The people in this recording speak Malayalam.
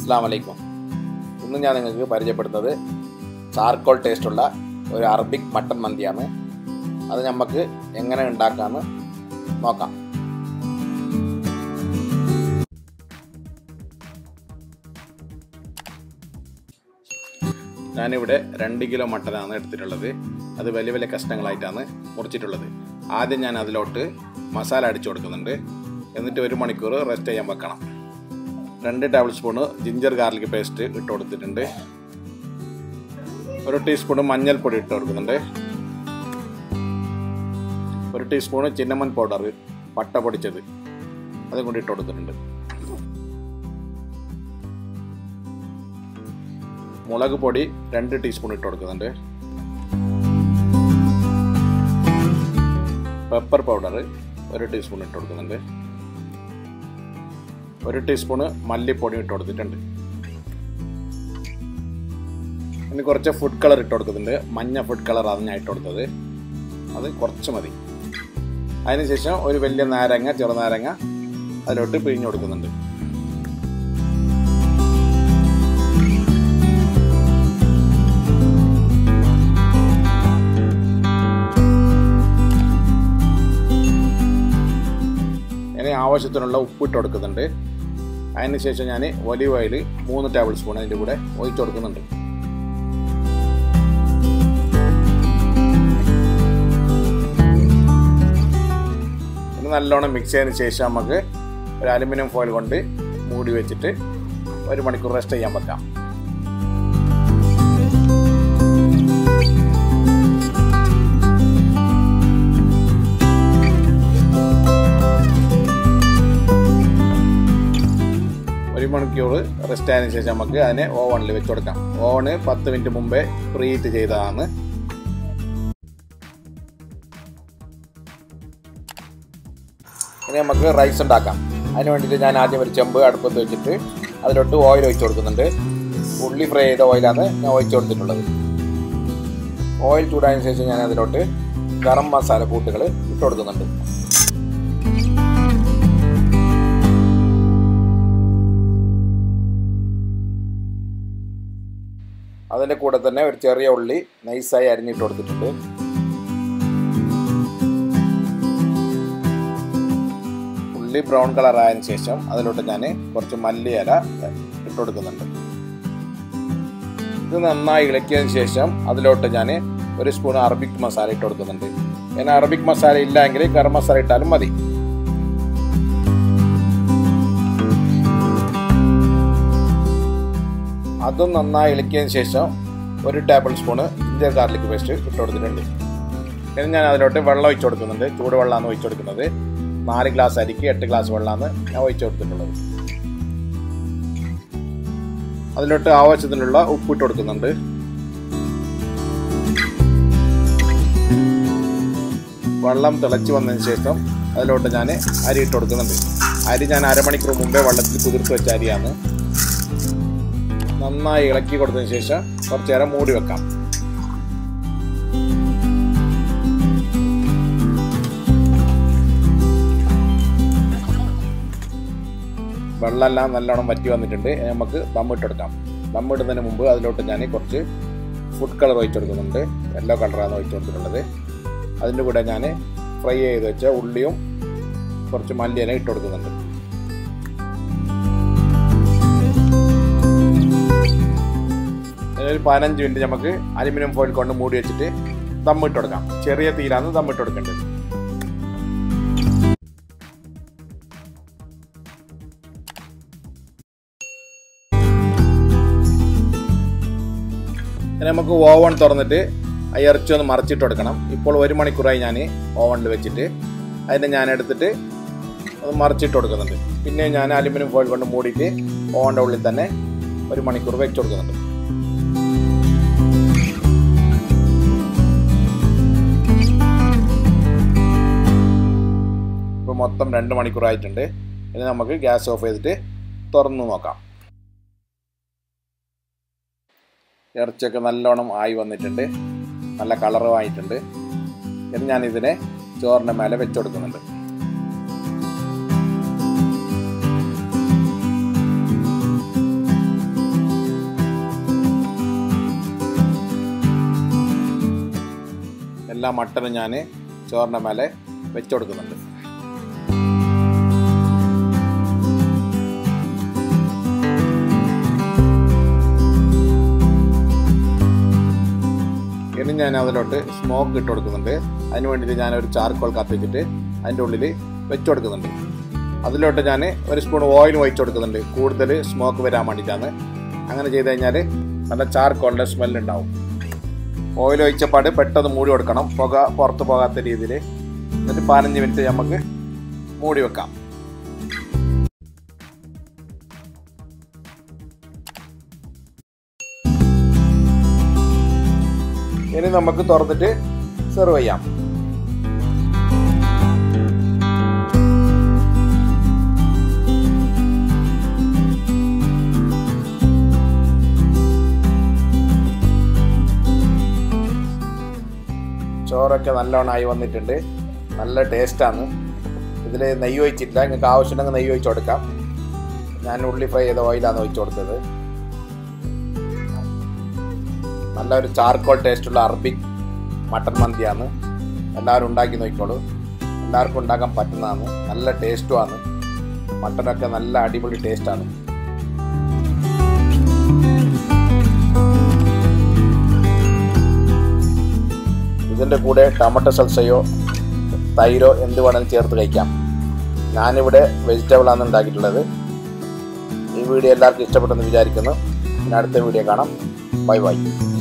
അസ്സാം വലൈക്കും ഇന്ന് ഞാൻ നിങ്ങൾക്ക് പരിചയപ്പെടുന്നത് ചാർക്കോൾ ടേസ്റ്റുള്ള ഒരു അറബിക് മട്ടൻ മന്തിയാണ് അത് നമുക്ക് എങ്ങനെ ഉണ്ടാക്കാമെന്ന് നോക്കാം ഞാനിവിടെ രണ്ട് കിലോ മട്ടനാണ് എടുത്തിട്ടുള്ളത് അത് വലിയ വലിയ കഷ്ണങ്ങളായിട്ടാണ് മുറിച്ചിട്ടുള്ളത് ആദ്യം ഞാൻ അതിലോട്ട് മസാല അടിച്ചു കൊടുക്കുന്നുണ്ട് എന്നിട്ട് ഒരു മണിക്കൂർ റെസ്റ്റ് ചെയ്യാൻ വെക്കണം രണ്ട് tablespoon ginger garlic paste ഇട്ട് കൊടുത്തിട്ടുണ്ട് ഒരു ടീസ്പൂണ് മഞ്ഞൾപ്പൊടി ഇട്ട് കൊടുക്കുന്നുണ്ട് ഒരു ടീസ്പൂണ് ചിന്നമൻ പൗഡർ പട്ട പൊടിച്ചത് അതും കൂടി ഇട്ട് കൊടുത്തിട്ടുണ്ട് മുളക് പൊടി രണ്ട് ടീസ്പൂൺ ഇട്ട് കൊടുക്കുന്നുണ്ട് പെപ്പർ പൗഡർ ഒരു ടീസ്പൂൺ ഇട്ട് കൊടുക്കുന്നുണ്ട് ഒരു ടീസ്പൂണ് മല്ലിപ്പൊടി ഇട്ട് കൊടുത്തിട്ടുണ്ട് ഇനി കുറച്ച് ഫുഡ് കളർ ഇട്ട് കൊടുക്കുന്നുണ്ട് മഞ്ഞ ഫുഡ് കളർ ആണ് ഞാൻ ഇട്ട് കൊടുത്തത് അത് കുറച്ച് മതി അതിനുശേഷം ഒരു വലിയ നാരങ്ങ ചെറുനാരങ്ങ അതിലോട്ട് പിഴിഞ്ഞു കൊടുക്കുന്നുണ്ട് ഇനി ആവശ്യത്തിനുള്ള ഉപ്പിട്ട് കൊടുക്കുന്നുണ്ട് അതിന് ശേഷം ഞാൻ ഒലിവ് ഓയിൽ മൂന്ന് ടേബിൾ സ്പൂൺ അതിൻ്റെ കൂടെ ഒഴിച്ചു കൊടുക്കുന്നുണ്ട് ഇത് നല്ലോണം മിക്സ് ചെയ്തതിന് ശേഷം നമുക്ക് ഒരു അലുമിനിയം ഫോയിൽ കൊണ്ട് മൂടി വെച്ചിട്ട് ഒരു മണിക്കൂർ റെസ്റ്റ് ചെയ്യാൻ വെക്കാം ഒരു മണിക്കൂർ റെസ്റ്റ് ആയതിനു ശേഷം നമുക്ക് അതിനെ ഓവണിൽ വെച്ച് കൊടുക്കാം ഓവണ് പത്ത് മിനിറ്റ് മുമ്പേ പ്രീഹീറ്റ് ചെയ്തതാണ് ഇനി നമുക്ക് റൈസ് ഉണ്ടാക്കാം അതിന് വേണ്ടിയിട്ട് ഞാൻ ആദ്യം ഒരു ചെമ്പ് അടുപ്പത്ത് വെച്ചിട്ട് അതിലോട്ട് ഓയിൽ ഒഴിച്ചു കൊടുക്കുന്നുണ്ട് ഉള്ളി ഫ്രൈ ചെയ്ത ഓയിലാണ് ഞാൻ ഒഴിച്ചു കൊടുത്തിട്ടുള്ളത് ഓയിൽ ചൂടായതിനു ശേഷം ഞാൻ അതിലോട്ട് ഗരം മസാല കൂട്ടുകൾ ഇട്ട് കൊടുക്കുന്നുണ്ട് അതിൻ്റെ കൂടെ തന്നെ ഒരു ചെറിയ ഉള്ളി നൈസായി അരിഞ്ഞിട്ട് കൊടുത്തിട്ടുണ്ട് ഉള്ളി ബ്രൗൺ കളർ ആയതിനു ശേഷം അതിലോട്ട് ഞാൻ കുറച്ച് മല്ലിയില ഇട്ട് കൊടുക്കുന്നുണ്ട് ഇത് നന്നായി ഇളക്കിയതിന് ശേഷം അതിലോട്ട് ഞാൻ ഒരു സ്പൂൺ അറബിക് മസാല ഇട്ട് കൊടുക്കുന്നുണ്ട് പിന്നെ അറബിക് മസാല ഇല്ലെങ്കിൽ ഗരം മസാല ഇട്ടാലും മതി അതും നന്നായി ഇളക്കിയതിന് ശേഷം ഒരു tablespoon ginger garlic paste ഇട്ട് കൊടുത്തിട്ടുണ്ട് പിന്നെ ഞാൻ അതിലോട്ട് വെള്ളം ഒഴിച്ചു കൊടുക്കുന്നുണ്ട് ചൂടുവെള്ളമാണ് ഒഴിച്ചു കൊടുക്കുന്നത് നാല് ഗ്ലാസ് അരിക്ക് എട്ട് ഗ്ലാസ് വെള്ളമാണ് ഞാൻ ഒഴിച്ചു കൊടുത്തിട്ടുള്ളത് അതിലോട്ട് ആവശ്യത്തിനുള്ള ഉപ്പിട്ട് കൊടുക്കുന്നുണ്ട് വെള്ളം തിളച്ച് വന്നതിന് ശേഷം അതിലോട്ട് ഞാൻ അരി ഇട്ട് കൊടുക്കുന്നുണ്ട് അരി ഞാൻ അരമണിക്കൂർ മുമ്പേ വെള്ളത്തിൽ കുതിർത്ത് വെച്ച അരിയാണ് നന്നായി ഇളക്കി കൊടുത്തതിന് ശേഷം കുറച്ചു നേരം മൂടി വെക്കാം വെള്ളമെല്ലാം നല്ലോണം വറ്റി വന്നിട്ടുണ്ട് നമുക്ക് ദമ്മിട്ടെടുക്കാം ദമ്മിടുന്നതിന് മുമ്പ് അതിലോട്ട് ഞാൻ കുറച്ച് ഫുഡ് കളർ ഒഴിച്ചു കൊടുക്കുന്നുണ്ട് യെല്ലോ കളറാണ് ഒഴിച്ചു കൊടുത്തിട്ടുള്ളത് അതിൻ്റെ കൂടെ ഞാൻ ഫ്രൈ ചെയ്ത് വെച്ച ഉള്ളിയും കുറച്ച് മല്ലിയില ഇട്ട് കൊടുക്കുന്നുണ്ട് ഒരു പതിനഞ്ച് മിനിറ്റ് നമുക്ക് അലുമിനിയം ഫോയിൽ കൊണ്ട് മൂടി വെച്ചിട്ട് ദമ്മിട്ട് കൊടുക്കാം ചെറിയ തീരാന്ന് ദമ്മിട്ട് കൊടുക്കേണ്ടത് ഇനി നമുക്ക് ഓവൺ തുറന്നിട്ട് ആ ഇറച്ചി ഒന്ന് മറച്ചിട്ട് കൊടുക്കണം ഇപ്പോൾ ഒരു മണിക്കൂറായി ഞാൻ ഓവണിൽ വെച്ചിട്ട് അതിനെ ഞാൻ എടുത്തിട്ട് അത് മറിച്ചിട്ട് കൊടുക്കുന്നുണ്ട് പിന്നെ ഞാൻ അലുമിനിയം ഫോയിൽ കൊണ്ട് മൂടിയിട്ട് ഓവൻ്റെ ഉള്ളിൽ തന്നെ ഒരു മണിക്കൂർ വെച്ച് കൊടുക്കുന്നുണ്ട് ഇപ്പോൾ മൊത്തം രണ്ട് മണിക്കൂറായിട്ടുണ്ട് ഇനി നമുക്ക് ഗ്യാസ് ഓഫ് ചെയ്തിട്ട് തുറന്നു നോക്കാം ഇറച്ചിയൊക്കെ നല്ലോണം ആയി വന്നിട്ടുണ്ട് നല്ല കളറും ആയിട്ടുണ്ട് ഇനി ഞാൻ ഇതിനെ ചോറിൻ്റെ മേലെ വെച്ച് കൊടുക്കുന്നുണ്ട് എല്ലാ മട്ടനും ഞാൻ ചോറിൻ്റെ മേലെ വെച്ച് കൊടുക്കുന്നുണ്ട് ഇനി ഞാൻ അതിലോട്ട് സ്മോക്ക് ഇട്ട് കൊടുക്കുന്നുണ്ട് അതിന് വേണ്ടിയിട്ട് ഞാൻ ഒരു ചാർക്കോൾ കത്തിച്ചിട്ട് അതിൻ്റെ ഉള്ളിൽ വെച്ച് കൊടുക്കുന്നുണ്ട് അതിലോട്ട് ഞാൻ ഒരു സ്പൂൺ ഓയിൽ ഒഴിച്ച് കൊടുക്കുന്നുണ്ട് കൂടുതൽ സ്മോക്ക് വരാൻ വേണ്ടിയിട്ടാണ് അങ്ങനെ ചെയ്ത് കഴിഞ്ഞാൽ നല്ല ചാർക്കോളിൻ്റെ സ്മെല്ലുണ്ടാവും ഓയിൽ ഒഴിച്ചപ്പാട് പെട്ടെന്ന് മൂടി കൊടുക്കണം പുക പുറത്ത് പോകാത്ത രീതിയിൽ എന്നിട്ട് പതിനഞ്ച് മിനിറ്റ് നമുക്ക് മൂടി വെക്കാം ഇനി നമുക്ക് തുറന്നിട്ട് സെർവ് ചെയ്യാം ചോറൊക്കെ നല്ലോണം ആയി വന്നിട്ടുണ്ട് നല്ല ടേസ്റ്റാണ് ഇതിൽ നെയ്യ് ഒഴിച്ചിട്ടില്ല നിങ്ങൾക്ക് ആവശ്യമുണ്ടെങ്കിൽ നെയ്യ് ഒഴിച്ച് കൊടുക്കാം ഞാൻ ഉള്ളി ഫ്രൈ ചെയ്ത ഓയിലാണ് ഒഴിച്ച് കൊടുത്തത് നല്ലൊരു ചാർക്കോൾ ടേസ്റ്റുള്ള അറബിക് മട്ടൺ മന്തിയാണ് എല്ലാവരും ഉണ്ടാക്കി നോക്കിക്കോളൂ എല്ലാവർക്കും ഉണ്ടാക്കാൻ പറ്റുന്നതാണ് നല്ല ടേസ്റ്റുമാണ് മട്ടനൊക്കെ നല്ല അടിപൊളി ടേസ്റ്റാണ് ഇതിൻ്റെ കൂടെ ടൊമാറ്റോ സൽസയോ തൈരോ എന്ത് വേണമെങ്കിലും ചേർത്ത് കഴിക്കാം ഞാനിവിടെ വെജിറ്റബിളാണ് ഉണ്ടാക്കിയിട്ടുള്ളത് ഈ വീഡിയോ എല്ലാവർക്കും ഇഷ്ടപ്പെട്ടെന്ന് വിചാരിക്കുന്നു പിന്നെ അടുത്ത വീഡിയോ കാണാം ബൈ ബൈ